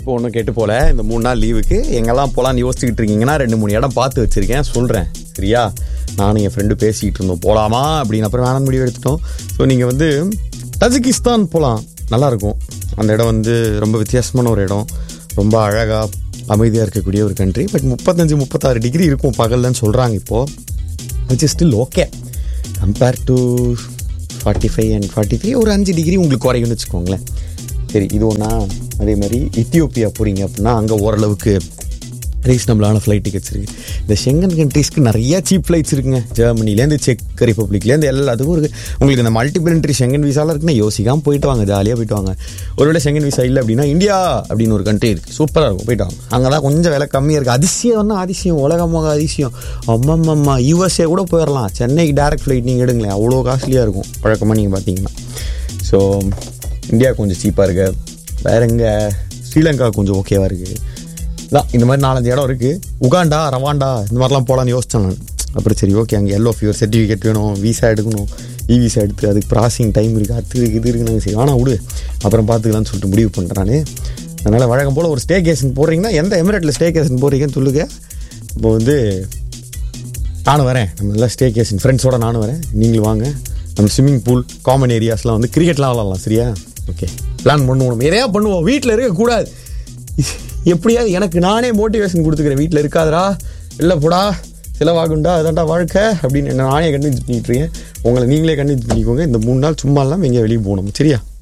இப்போ ஒன்றும் கெட்டு போல இந்த மூணு நாள் லீவுக்கு எங்கெல்லாம் போகலான்னு யோசிச்சுக்கிட்டு இருக்கீங்கன்னா ரெண்டு மூணு இடம் பார்த்து வச்சிருக்கேன் சொல்கிறேன் சரியா நானும் என் ஃப்ரெண்டு பேசிக்கிட்டு இருந்தோம் போகலாமா அப்படின்னு அப்புறம் வேணாம் முடிவு எடுத்துட்டோம் ஸோ நீங்கள் வந்து தஜிகிஸ்தான் போகலாம் நல்லாயிருக்கும் அந்த இடம் வந்து ரொம்ப வித்தியாசமான ஒரு இடம் ரொம்ப அழகாக அமைதியாக இருக்கக்கூடிய ஒரு கண்ட்ரி பட் முப்பத்தஞ்சு முப்பத்தாறு டிகிரி இருக்கும் பகல்லன்னு சொல்கிறாங்க இப்போது which is still okay compare to forty five and forty three ஒரு அஞ்சு டிகிரி உங்களுக்கு குறையும்னு வச்சுக்கோங்களேன் சரி இது ஒன்றா அதே மாதிரி இத்தியோப்பியா போகிறீங்க அப்படின்னா அங்கே ஓரளவுக்கு ரீசனபிளான ஃப்ளைட் டிக்கெட்ஸ் இருக்குது இந்த ஷெங்கன் கண்ட்ரீஸ்க்கு நிறைய சீப் ஃப்ளைட்ஸ் இருக்குங்க ஜெர்மனிலேருந்து செக் ரிப்பப்ளிக்லேருந்து எல்லாத்துக்கும் இருக்குது உங்களுக்கு இந்த மல்டிபிள் என்ட்ரி ஷெங்கன் விசாலாம் இருக்குன்னா யோசிக்காமல் போயிட்டு வாங்க ஜாலியாக போயிட்டு வாங்க ஒருவேளை ஷெங்கன் விசா இல்லை அப்படின்னா இந்தியா அப்படின்னு ஒரு கண்ட்ரி இருக்குது சூப்பராக இருக்கும் போயிட்டு வாங்க அங்கே தான் கொஞ்சம் விலை கம்மியாக இருக்குது அதிசயம்னா அதிசயம் உலகமாக அதிசயம் அம்மம்மம்மா யூஎஸ்ஏ கூட போயிடலாம் சென்னைக்கு டேரக்ட் ஃப்ளைட் நீங்கள் எடுங்களேன் அவ்வளோ காஸ்ட்லியாக இருக்கும் வழக்கமாக நீங்கள் பார்த்தீங்கன்னா ஸோ இந்தியா கொஞ்சம் சீப்பாக இருக்கு வேற எங்கே ஸ்ரீலங்கா கொஞ்சம் ஓகேவாக இருக்குது தான் இந்த மாதிரி நாலஞ்சு இடம் இருக்குது உகாண்டா ரவாண்டா இந்த மாதிரிலாம் போகலான்னு யோசித்தேன் நான் அப்புறம் சரி ஓகே அங்கே எல்லோ ஃபியூர் சர்டிஃபிகேட் வேணும் விசா எடுக்கணும் இ விசா எடுத்து அதுக்கு ப்ராசிங் டைம் இருக்குது அது இருக்குது இது இருக்குன்னு சரி ஆனால் விடு அப்புறம் பார்த்துக்கலாம்னு சொல்லிட்டு முடிவு பண்ணுறேன் நான் அதனால் வழக்கம் போல் ஒரு ஸ்டே கேஷன் போடுறீங்கன்னா எந்த எமிரேட்டில் ஸ்டே கேஷன் போடுறீங்கன்னு சொல்லுங்க இப்போ வந்து நானும் வரேன் நம்ம எல்லாம் ஸ்டே கேஷன் ஃப்ரெண்ட்ஸோட நானும் வரேன் நீங்களும் வாங்க நம்ம ஸ்விம்மிங் பூல் காமன் ஏரியாஸ்லாம் வந்து கிரிக்கெட்லாம் விளாட்லாம் சரியா ஓகே பிளான் பண்ணுவோம் எதையா பண்ணுவோம் வீட்டில் இருக்கக்கூடாது எப்படியாவது எனக்கு நானே மோட்டிவேஷன் கொடுத்துக்கிறேன் வீட்டில் இருக்காதரா இல்லை போடா செலவாகுண்டா அதான்டா வாழ்க்கை அப்படின்னு என்ன நானே கன்வின்ஸ் பண்ணிட்டு இருக்கேன் உங்களை நீங்களே கன்வின்ஸ் பண்ணிக்கோங்க இந்த மூணு நாள் சும்மா இல்லாமல் எங்கேயா வெளியே போகணும் சரியா